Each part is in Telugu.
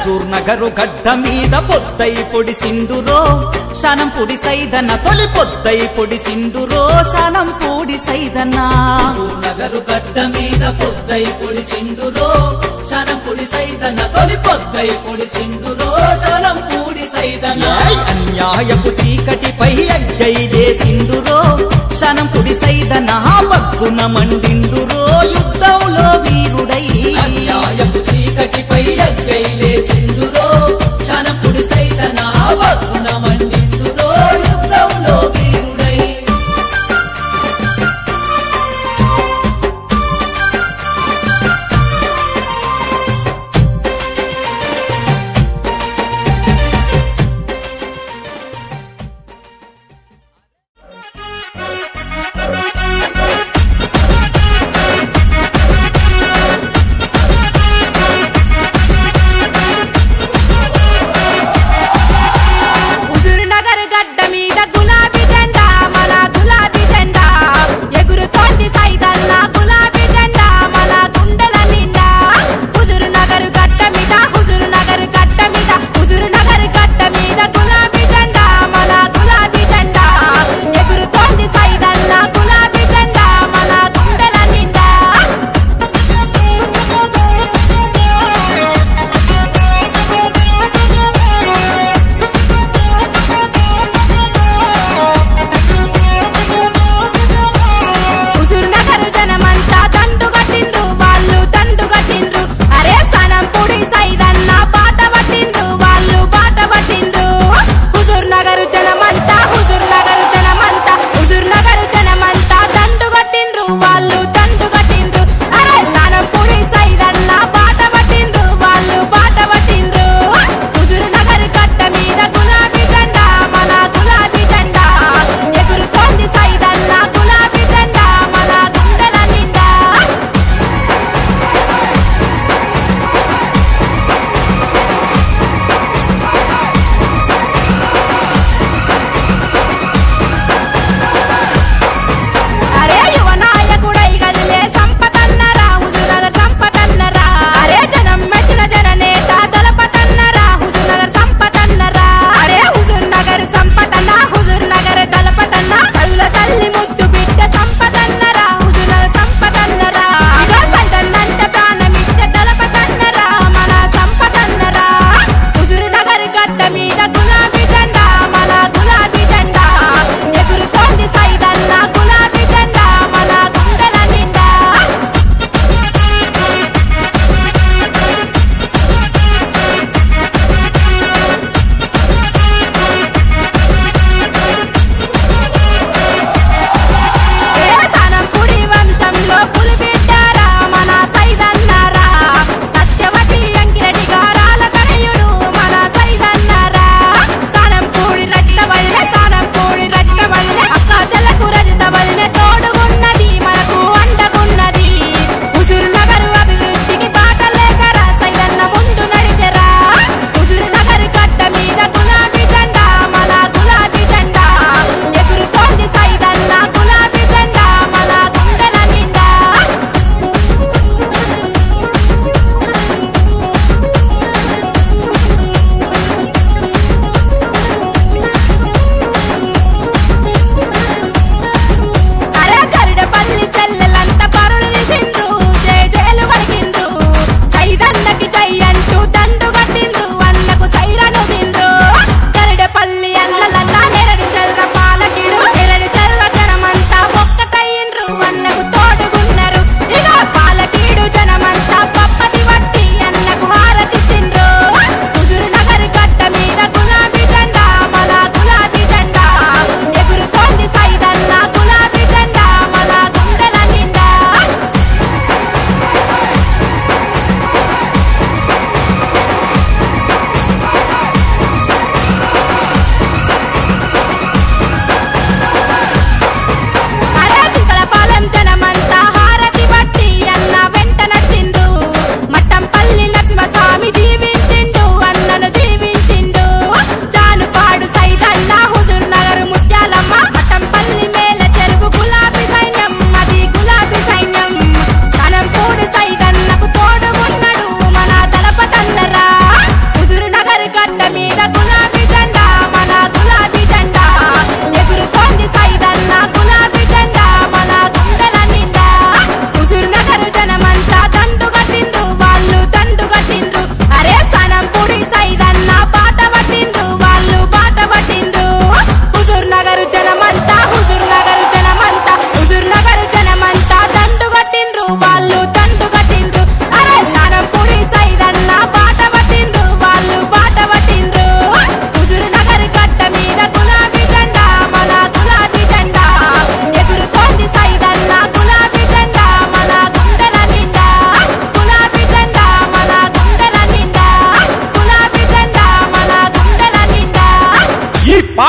హుజూర్ నగరు గడ్డ మీద పొద్దై పొడి సింధురో శనం పొడి సైదన తొలి పొద్దై పొడి సింధురో శనం పొడి సైదన నగరు గడ్డ మీద పొద్దై పొడి చిందురో శనం పొడి సైదన తొలి పొద్దై పొడి చిందురో శనం పూడి సైదన ఏయ్ అన్యాయపు చీకటిపై అజ్జైదే సింధురో శనం పొడి సైదన బగ్గున మండిండురో యుద్ధంలో వీరుడై అన్యాయపు చీకటిపై అగ్గైలే చిందురో శనం పొడి సైదన వగ్గున మండిందురో యుద్ధంలో వీరుడై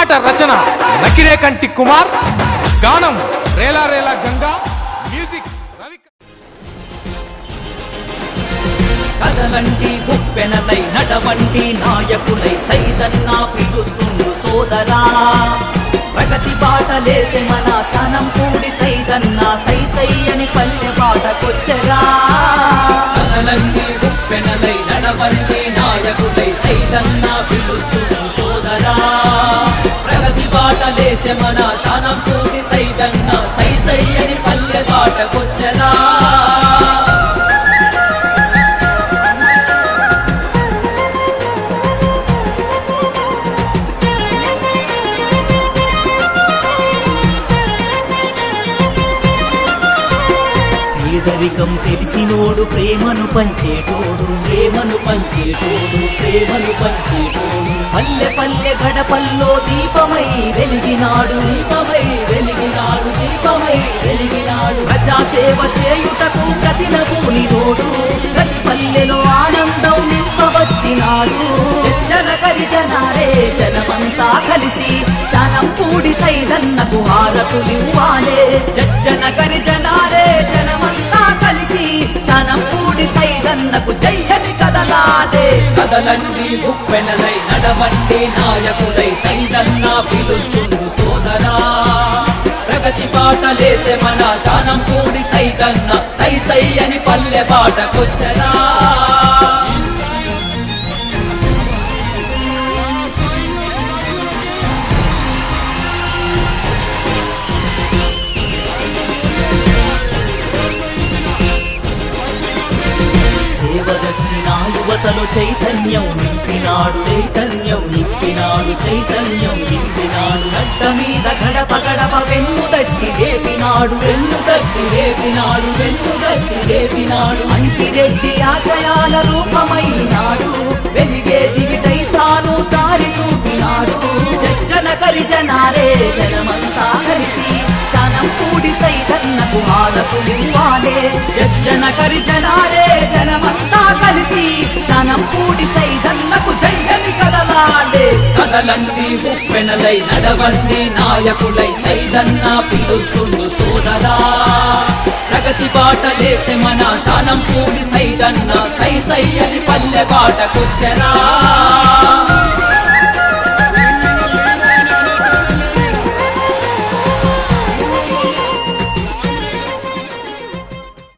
పాట రచన నకిరే కంటి కుమార్ గానం రేలా రేలా గంగా మ్యూజిక్ రవి కదలంటి గుప్పెనలై నడవంటి నాయకులై సైదన్నా పిలుస్తుండు సోదరా ప్రగతి బాటలేసే మన సనం కూడి సైదన్నా సై సై అని పల్లె బాటకొచ్చరా కదలండి ఉప్పెనలై నడవండి నాయకుడై సైదన్న పిలుస్తుంది సోదరా ప్రగతి బాటలేసే మన శానం పూడి సైదన్న సై సై అని పల్లె బాటకొచ్చరా పేదరికం తెలిసినోడు ప్రేమను పంచేటోడు ప్రేమను పంచేటోడు ప్రేమను పంచేటోడు పల్లె పల్లె గడపల్లో దీపమై వెలిగినాడు దీపమై వెలిగినాడు దీపమై వెలిగినాడు ప్రజాసేవ చేయుటకు ప్రతినూని నోడు ప్రతి పల్లెలో ఆనందం నింపవచ్చినాడు జన జనారే జనమంతా కలిసి శనం పూడి సైదన్నకు హారతులివ్వాలే జజ్జన జనారే జనమంతా కలిసి శనం పూడి సైదన్నకు జయ్యని కదలాలే కదలండి ఉప్పెనలై నడవండి నాయకుడై సైదన్న పిలుస్తుండు సోదరా ప్రగతి బాటలేసే మన శానం కూడి సైదన్న సై సై అని పల్లె బాటకొచ్చరా సేవదచ్చిన యువతలో చైతన్యం నింపినాడు చైతన్యం నింపినాడు చైతన్యం నింపినాడు గడ్డ మీద గడప గడప వెన్ను తట్టి లేపినాడు వెన్ను తట్టి లేపినాడు వెన్ను తట్టి లేపినాడు అంటిరెడ్డి ఆశయాల రూపమైనాడు వెలిగే దివిటై తాను దారి చూపినాడు జన కరి జనారే జనమంతా కలిసి శనం కూడి సైతన్నకు హారతులివ్వాలే జన కరి జనారే జనమంతా కలిసి శనం కూడి సైతన్నకు జయ్యని కదలాలే కదలండి ఉప్పెనలై నడవండి నాయకులై సైదన్న పిలుస్తుండు సోదరా ప్రగతి బాటలేసే మన శానం కూడి సైదన్న సై సై అని పల్లె బాటకొచ్చరా